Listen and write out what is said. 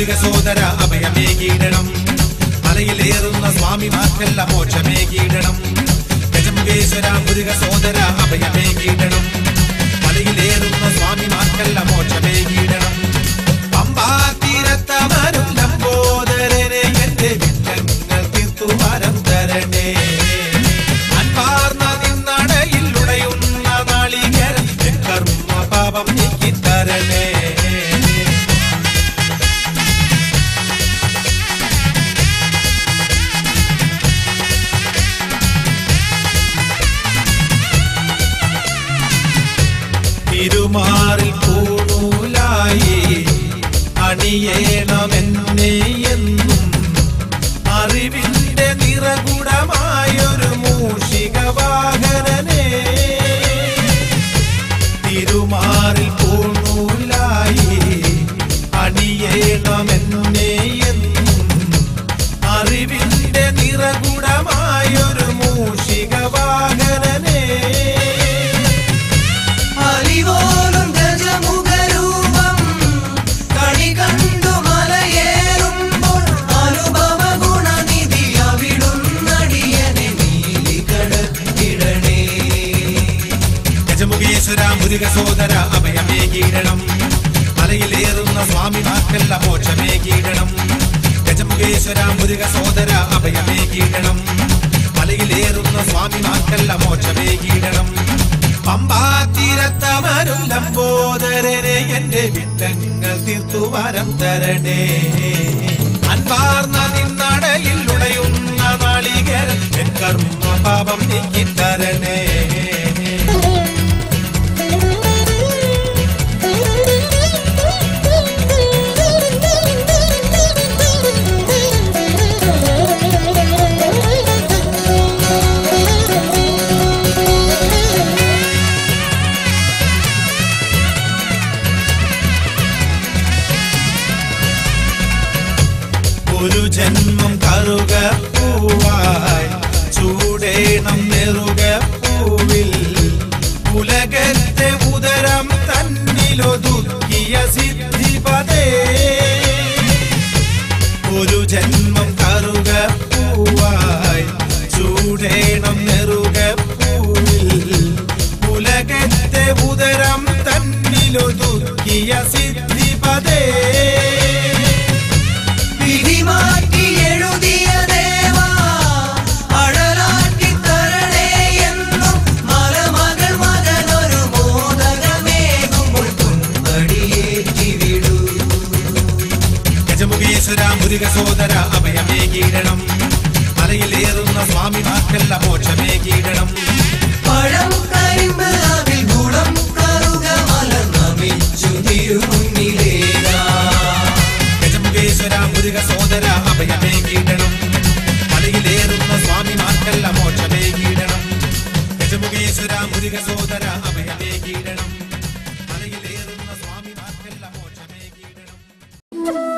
മുരുക സോദര അഭയമേകീടണം മലയിലേറുന്ന സ്വാമിമാർക്കല്ല മോക്ഷമേകീടണം ഗജമുഖേശ്വര മുരുക സോദര അഭയമേകീടണം മലയിലേറുന്ന സ്വാമിമാർക്കല്ല മോക്ഷമേകീടണം പമ്പാ തീരത്തവരും ലംബോദരനെ എന്റെ വിറ്റങ്ങൾ തീർത്തു വരം തരണേ അൻപാർന്ന നിന്നടയിൽ ഉടയുന്ന നാളികേരം എൻ കർമ്മ പാപം നീക്കിത്തരണേ തിരുമാറിൽ പൂണൂലായി അണിയേണമെന്നെ എന്നും അറിവിന്റെ നിറകുടമായൊരു മൂഷിക വാഹനനെ തിരുമാറിൽ പൂണൂലായി അണിയേണമെന്നെ എന്നും അറിവിന്റെ നിറകുടമായൊരു മൂഷിക വാഹനനെ അലിവോലും ഗജമുഖരൂപം കണി കണ്ടു മലയേറുമ്പോൾ അനുഭവ ഗുണനിധി അവിടുന്നടിയനെ നീലികടത്തിടണേ ഗജമുഖേശ്വര മുരുക സോദര അഭയമേ കീഴണം മലയിലേറുന്ന സ്വാമിമാർക്കല്ല മോക്ഷമേ കീഴണം ഗജമുഖേശ്വര മുരുക സോദര അഭയമേ കീഴണം മലയിലേറുന്ന സ്വാമിമാർക്കല്ല മോക്ഷമേ കീഴണം പമ്പാ തീരത്തവരും ലംബോദരനെ എന്റെ വിട്ടങ്ങൾ തീർത്തു വരം തരണേ അൻപാർന്ന നിന്നടയിൽ ഉടയുന്ന നാളികേരം എൻ കർമ്മ പാപം നീക്കിത്തരണേ ഒരു ജന്മം കറുക പൂവായി ചൂടേണം നെറുക പൂവിൽ ഉലകത്തെ ഉദരം തന്നിലൊതുക്കിയ സിദ്ധിപതേ ഒരു ജന്മം കറുക പൂവായി ചൂടേണം നെറുക പൂവിൽ ഉലകത്തെ ഉദരം തന്നിലൊതുക്കിയ സിദ്ധിപതേ വിധി മാറ്റി എഴുതിയ ദേവാ അഴലാറ്റി തരണേ എന്നും മലമകൾ മകനൊരു മോദകമേകുമ്പോൾ തുമ്പടിയേറ്റി വിടൂ ഗജമുഖേശ്വര മുരുക സോദര അഭയമേ കീഴണം മലയിലേറുന്ന സ്വാമിമാർക്കല്ല മോക്ഷമേ കീഴണം പഴം കരിമ്പ് അതിൽ ഗുണം കറുക മലർ നമിച്ചു തിരുമുന്നിലേതാ ഗജമുഖേശ്വര മുരുക സോദര അഭയമേ കീഴണം മലയിലേറുന്ന സ്വാമിമാർക്കല്ല മോക്ഷമേ കീഴണം ഗജമുഖേശ്വര മുരുക സോദര അഭയമേ കീഴണം മലയിലേറുന്ന സ്വാമിമാർക്കല്ല മോക്ഷമേ കീഴണം